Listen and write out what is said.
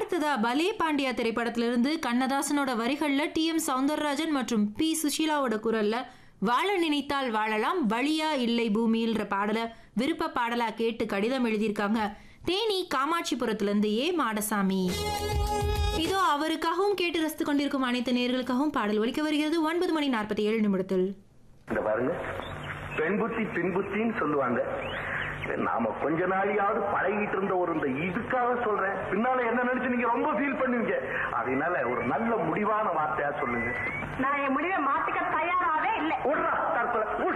அடுத்ததா பலே பாண்டியா திரைப்படத்திலிருந்து கண்ணதாசனோட வரிகள்ல டி எம் சவுந்தரராஜன் மற்றும் பி சுஷீலாவோட குரல்ல வாழ நினைத்தால் வாழலாம் வழியா இல்லை பூமியில்ன்ற பாடல விருப்ப பாடலா கேட்டு கடிதம் எழுதியிருக்காங்க தேனி காமாட்சிபுரத்திலிருந்து ஏ மாடசாமி இதோ அவருக்காகவும் கேட்டு ரசித்து கொண்டிருக்கும் அனைத்து நேர்களுக்காகவும் பாடல் ஒலிக்க வருகிறது ஒன்பது மணி நாற்பத்தி ஏழு நிமிடத்தில் இந்த பாருங்க பெண் புத்தி பின் புத்தின்னு சொல்லுவாங்க நாம கொஞ்ச நாளையாவது பழகிட்டு இருந்த ஒரு இந்த இதுக்காக சொல்றேன் பின்னால என்ன நினைச்சு நீங்க ரொம்ப ஃபீல் பண்ணுவீங்க அதனால ஒரு நல்ல முடிவான வார்த்தையா சொல்லுங்க நான் என் முடிவை மாத்திக்க தயாராவே இல்லை விட்றா தற்கொலை விடு.